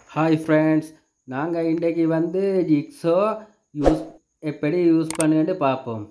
hi friends நாங்கள் இன்றைக்கி வந்து ஜிக்ஸோ யூஸ் எப்படி யூஸ் பண்ணுன்னு பார்ப்போம்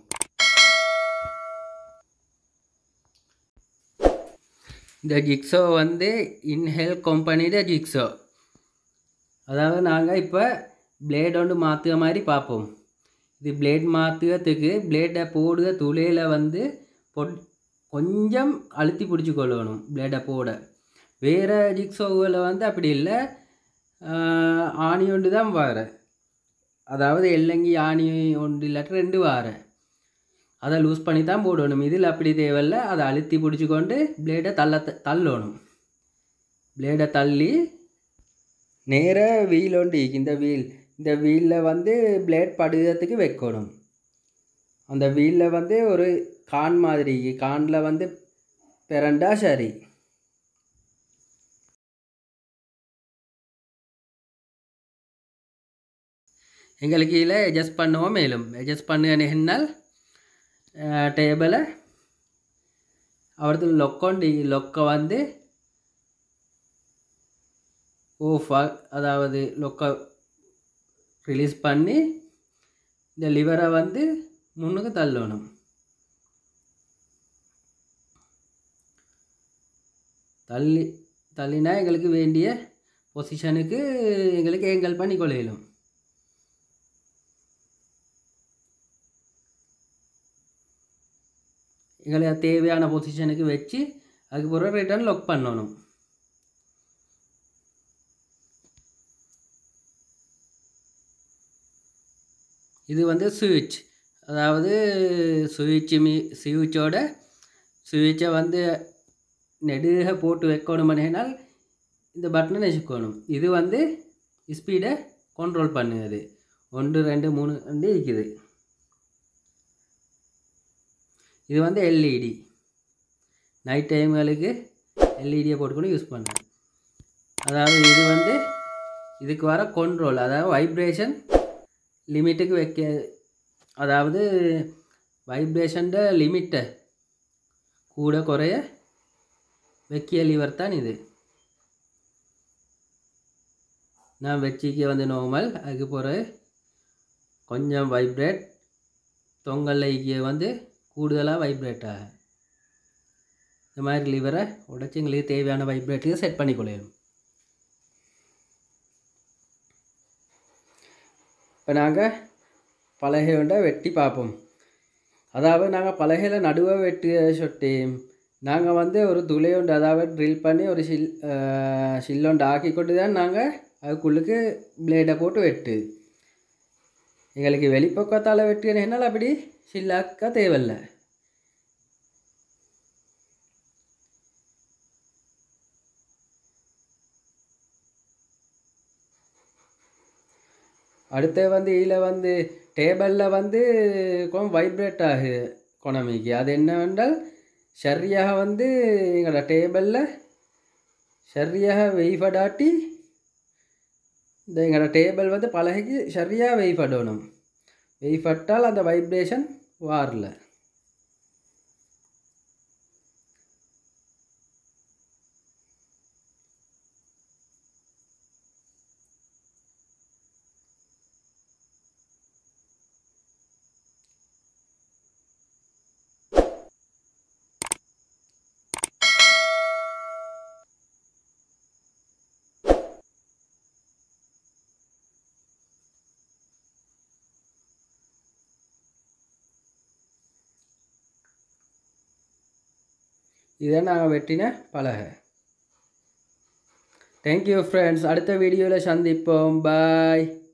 இந்த ஜிக்ஸோ வந்து இன்ஹெல் கம்பெனியோட ஜிக்ஸோ அதாவது நாங்கள் இப்போ பிளேட் ஒன்று மாற்றுற மாதிரி பார்ப்போம் இது பிளேட் மாற்றுறதுக்கு பிளேட்டை போடுற துளையில் வந்து பொட் கொஞ்சம் அழுத்தி பிடிச்சி கொள்ளணும் பிளேடை போட வேறு ஜிக்ஸோவில் வந்து அப்படி இல்லை ஆணி ஒன்று தான் வார அதாவது எல்லங்கி ஆணி ஒன்று இல்லாட்டி ரெண்டு வார அதை லூஸ் பண்ணி தான் போடணும் இதில் அப்படி தேவையில்ல அதை அழுத்தி பிடிச்சிக்கொண்டு பிளேடை தள்ள தள்ளணும் பிளேடை தள்ளி நேராக வீல் ஒன்று இந்த வீல் இந்த வீலில் வந்து பிளேட் படுகிறதுக்கு வைக்கணும் அந்த வீலில் வந்து ஒரு கான் மாதிரி கானில் வந்து பிறண்டா சரி எங்களுக்கு இதில் அட்ஜஸ்ட் பண்ணுவோம் மேலும் அட்ஜஸ்ட் பண்ணுனால் டேபிளை அவரது லொக்கோண்டி லொக்கை வந்து ஓஃப் அதாவது லொக்கை ரிலீஸ் பண்ணி இந்த லிவரை வந்து முன்னுக்கு தள்ளணும் தள்ளி தள்ளினா எங்களுக்கு வேண்டிய பொசிஷனுக்கு எங்களுக்கு ஏங்கல் பண்ணி கொள்ளையிலும் எங்களுக்கு தேவையான பொசிஷனுக்கு வச்சு அதுக்கு பிறகு ரிட்டர்ன் லாக் பண்ணணும் இது வந்து சுவிட்ச் அதாவது சுவிட்ச் மீ சுவிட்சோட சுவிட்சை வந்து நெடுக போட்டு வைக்கணுமனால் இந்த பட்டனை நெசுக்கணும் இது வந்து ஸ்பீடை கண்ட்ரோல் பண்ணுது ஒன்று ரெண்டு மூணு வந்து இருக்குது இது வந்து எல்இடி நைட் டைம்களுக்கு எல்இடியை போட்டுக்கொண்டு யூஸ் பண்ணேன் அதாவது இது வந்து இதுக்கு வர கண்ட்ரோல் அதாவது வைப்ரேஷன் லிமிட்டுக்கு வைக்க அதாவது வைப்ரேஷன்ட லிமிட்டை கூட குறைய வைக்கிய லிவர் தான் இது நான் வச்சிக்க வந்து நார்மல் அதுக்கு பிறகு கொஞ்சம் வைப்ரேட் தொங்கல் ஐக்கிய வந்து கூடுதலாக வைப்ரேட் ஆகும் இந்த மாதிரி லிவரை உடச்சி எங்களுக்கு தேவையான வைப்ரேட்டுக்கு செட் பண்ணி கொள்ளையணும் இப்போ நாங்கள் பலகையோண்ட வெட்டி பார்ப்போம் அதாவது நாங்கள் பலகையில் நடுவை வெட்டி சொட்டி நாங்கள் வந்து ஒரு துளையோண்டு அதாவது ட்ரில் பண்ணி ஒரு ஷில் ஷில்லோண்டு ஆக்கி கொண்டு தான் நாங்கள் அதுக்குள்ளுக்கு பிளேடை போட்டு வெட்டு எங்களுக்கு வெளிப்பக்கத்தால் வெட்டுனால அப்படி ஷில்லாக்க தேவையில்ல அடுத்து வந்து இதில் வந்து டேபிளில் வந்து கொஞ்சம் வைப்ரேட் ஆகு கொணமிக்கு அது என்னவென்றால் சரியாக வந்து எங்களோட டேபிளில் சரியாக வெய்படாட்டி இந்த எங்களோட டேபிள் வந்து பலகைக்கு சரியாக வெய்படணும் வெய்பட்டால் அந்த வைப்ரேஷன் வாரல இதை நாங்கள் வெட்டின பலகை தேங்க்யூ ஃப்ரெண்ட்ஸ் அடுத்த வீடியோவில் சந்திப்போம் பாய்